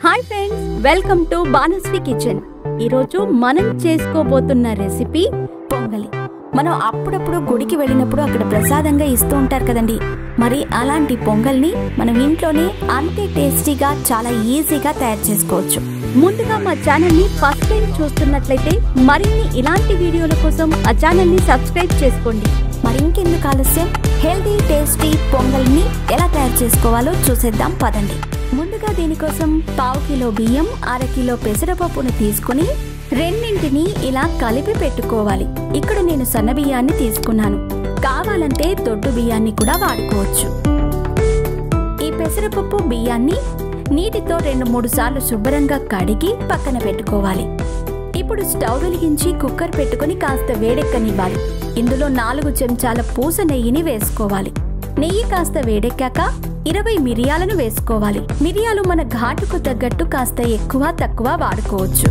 hi friends welcome to Banasri kitchen ఈరోజు మనం చేసుకోబోతున్న recipe పొంగలి మనం అప్పుడప్పుడు గుడికి వెళ్ళినప్పుడు అక్కడ ప్రసాదంగా ఇస్తూ ఉంటారు కదండి మరి అలాంటి పొంగల్ని మనం ఇంట్లోనే అంతే టేస్టీగా చాలా ఈజీగా తయారు చేసుకోవచ్చు ముందుగా మా ఛానల్ ని ఫస్ట్ టైం చూస్తున్నట్లయితే మరిన్ని ఇలాంటి వీడియోల కోసం ఆ ఛానల్ ని సబ్స్క్రైబ్ చేసుకోండి మరి ఇంకెందుకు ఆలస్యం హెల్దీ టేస్టీ పొంగల్ని ఎలా తయారు చేసుకోవాలో చూసేద్దాం పదండి ముందుగా దీనికోసం పావు కిలో బియ్యం అర కిలో పెసరపప్పును తీసుకుని రెండింటిని ఇలా కలిపి పెట్టుకోవాలి ఇక్కడ నేను సన్న బియ్యాన్ని తీసుకున్నాను కావాలంటే దొడ్డు బియ్యాన్ని కూడా వాడుకోవచ్చు ఈ పెసరపప్పు బియ్యాన్ని నీటితో రెండు మూడు సార్లు శుభ్రంగా కడిగి పక్కన పెట్టుకోవాలి ఇప్పుడు స్టవ్ వెలిగించి కుక్కర్ పెట్టుకుని కాస్త వేడెక్కనివ్వాలి ఇందులో నాలుగు చెంచాల పూస నెయ్యిని వేసుకోవాలి నెయ్యి కాస్త వేడెక్కాక ఇరవై మిరియాలను వేసుకోవాలి మిరియాలు మన ఘాటుకు తగ్గట్టు కాస్త ఎక్కువ తక్కువ వాడుకోవచ్చు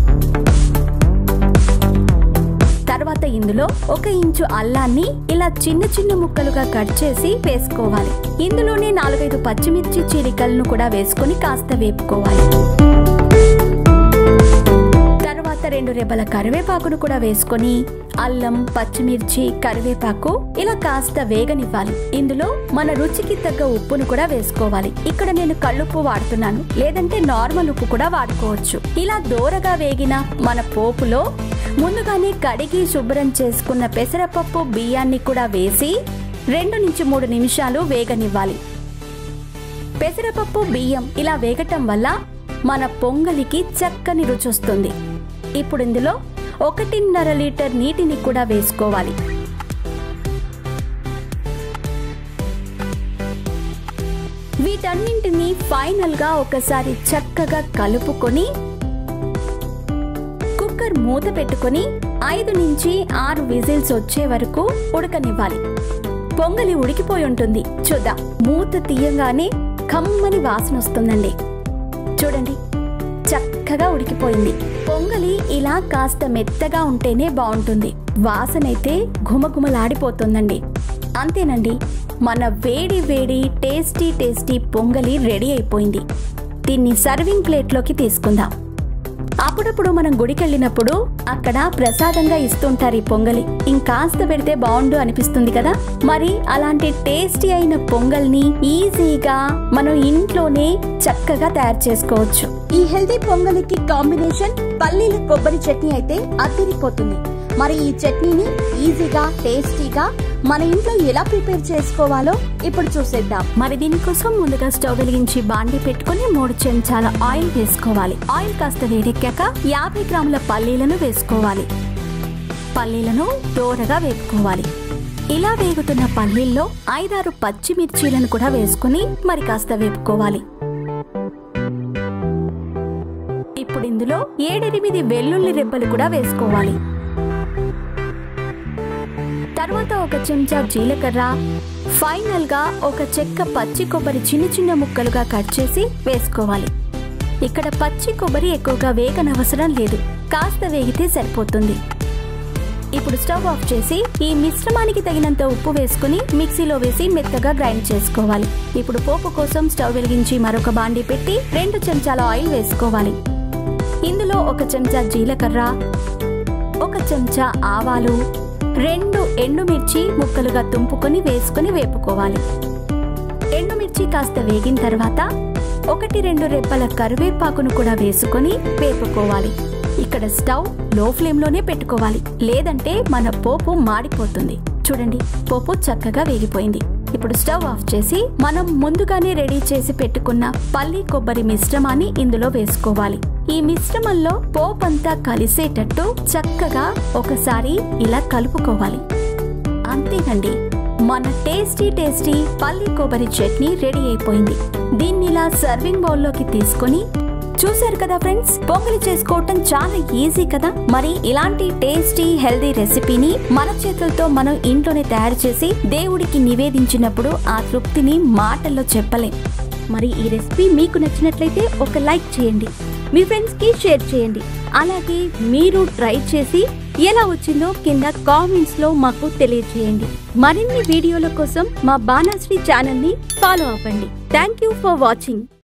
తర్వాత ఇందులో ఒక ఇంచు అల్లాన్ని ఇలా చిన్న చిన్న ముక్కలుగా కట్ చేసి వేసుకోవాలి ఇందులోనే నాలుగైదు పచ్చిమిర్చి చీలికలను కూడా వేసుకొని కాస్త వేపుకోవాలి తర్వాత రెండు రెబ్బల కరివేపాకును కూడా వేసుకొని అల్లం పచ్చిమిర్చి కరివేపాకు ఇలా కాస్త వేగనివ్వాలి ఇందులో మన రుచికి తగ్గ ఉప్పును కూడా వేసుకోవాలి ఇక్కడ నేను కళ్ళుప్పు వాడుతున్నాను లేదంటే నార్మల్ ఉప్పు కూడా వాడుకోవచ్చు ఇలా దూరగా వేగిన మన పోపులో ముందుగానే కడిగి శుభ్రం చేసుకున్న పెసరపప్పు బియ్యాన్ని కూడా వేసి రెండు నుంచి మూడు నిమిషాలు వేగనివ్వాలి పెసరపప్పు బియ్యం ఇలా వేగటం వల్ల మన పొంగలికి చక్కని రుచి వస్తుంది ఇప్పుడు ఇందులో ఒకటిన్నర లీటర్ నీటిని కూడా వేసుకోవాలి వీటన్నింటినీ ఫైనల్ గా ఒకసారి చక్కగా కలుపుకొని కుక్కర్ మూత పెట్టుకొని ఐదు నుంచి ఆరు విజిల్స్ వచ్చే వరకు ఉడకనివ్వాలి పొంగలి ఉడికిపోయి ఉంటుంది చూద్దాం మూత తీయంగానే కమ్మని వాసన వస్తుందండి చూడండి చక్కగా ఉడికిపోయింది పొంగలి ఇలా కాస్త మెత్తగా ఉంటేనే బాగుంటుంది వాసనైతే ఘుమఘుమలాడిపోతుందండి అంతేనండి మన వేడి వేడి టేస్టీ టేస్టీ పొంగలి రెడీ అయిపోయింది దీన్ని సర్వింగ్ ప్లేట్లోకి తీసుకుందాం అప్పుడప్పుడు మనం గుడికెళ్ళినప్పుడు అక్కడ ప్రసాదంగా ఇస్తుంటారు ఈ పొంగలి ఇంకాస్త పెడితే బాగుండు అనిపిస్తుంది కదా మరి అలాంటి టేస్టీ అయిన పొంగల్ని ఈజీగా మనం ఇంట్లోనే చక్కగా తయారు చేసుకోవచ్చు ఈ హెల్దీ పొంగలికి కాంబినేషన్ పల్లీల కొబ్బరి చట్నీ అయితే అద్దరిపోతుంది మరి ఈ చట్నీని ఈజీగా టేస్టీగా మన ఇంట్లో ఎలా ప్రిపేర్ చేసుకోవాలో ఇప్పుడు చూసేద్దాం మరి దీనికోసం ముందుగా స్టవ్ వెలిగించి బాండి పెట్టుకుని మూడు చెంచాల ఆయిల్ వేసుకోవాలి ఆయిల్ కాస్త వేడెక్కాక యాభై గ్రాముల పల్లీలను వేసుకోవాలి పల్లీలను దోరగా వేపుకోవాలి ఇలా వేగుతున్న పల్లీల్లో ఐదారు పచ్చిమిర్చీలను కూడా వేసుకుని మరి కాస్త వేపుకోవాలి ఇప్పుడు ఇందులో ఏడెనిమిది వెల్లుల్లి రెబ్బలు కూడా వేసుకోవాలి తర్వాత ఒక చెంచా జీలకర్ర ఫైనల్ గా ఒక చెక్క పచ్చి కొబ్బరి చిన్న చిన్న ముక్కలుగా కట్ చేసి వేసుకోవాలి ఇక్కడ పచ్చి కొబ్బరి ఎక్కువగా వేగనవసరం లేదు కాస్త వేగితే సరిపోతుంది ఇప్పుడు స్టవ్ ఆఫ్ చేసి ఈ మిశ్రమానికి తగినంత ఉప్పు వేసుకుని మిక్సీలో వేసి మెత్తగా గ్రైండ్ చేసుకోవాలి ఇప్పుడు పోపు కోసం స్టవ్ వెలిగించి మరొక బాండి పెట్టి రెండు చెంచాల ఆయిల్ వేసుకోవాలి ఇందులో ఒక చెంచా జీలకర్ర ఒక చెంచా ఆవాలు రెండు ఎండుమిర్చి ముక్కలుగా తుంపుకొని వేసుకుని వేపుకోవాలి ఎండుమిర్చి కాస్త వేగిన తర్వాత ఒకటి రెండు రెబ్బల కరివేపాకును కూడా వేసుకొని వేపుకోవాలి ఇక్కడ స్టవ్ లో ఫ్లేమ్ లోనే పెట్టుకోవాలి లేదంటే మన పోపు మాడిపోతుంది చూడండి పోపు చక్కగా వేగిపోయింది ఇప్పుడు స్టవ్ ఆఫ్ చేసి మనం ముందుగానే రెడీ చేసి పెట్టుకున్న పల్లి కొబ్బరి మిశ్రమాన్ని ఇందులో వేసుకోవాలి ఈ మిశ్రమంలో పోపంతా కలిసేటట్టు చక్కగా ఒకసారి ఇలా కలుపుకోవాలి అంతేనండి మన టేస్టీ టేస్టీ పల్లి కొబ్బరి చట్నీ రెడీ అయిపోయింది దీన్ని ఇలా సర్వింగ్ బౌల్లోకి తీసుకొని చూశారు కదా ఫ్రెండ్స్ పొంగలి చేసుకోవటం చాలా ఈజీ కదా మరి ఇలాంటి టేస్టీ హెల్దీ రెసిపీని మన చేతులతో మనం ఇంట్లోనే తయారు చేసి దేవుడికి నివేదించినప్పుడు ఆ తృప్తిని మాటల్లో చెప్పలేం మరి ఈ రెసిపీ మీకు నచ్చినట్లయితే ఒక లైక్ చేయండి మీ ఫ్రెండ్స్ కి షేర్ చేయండి అలాగే మీరు ట్రై చేసి ఎలా వచ్చిందో కింద కామెంట్స్ లో మాకు తెలియజేయండి మరిన్ని వీడియోల కోసం మా బాణాశ్రీ ఛానల్ ని ఫాలో అవ్వండి థ్యాంక్ యూ ఫర్ వాచింగ్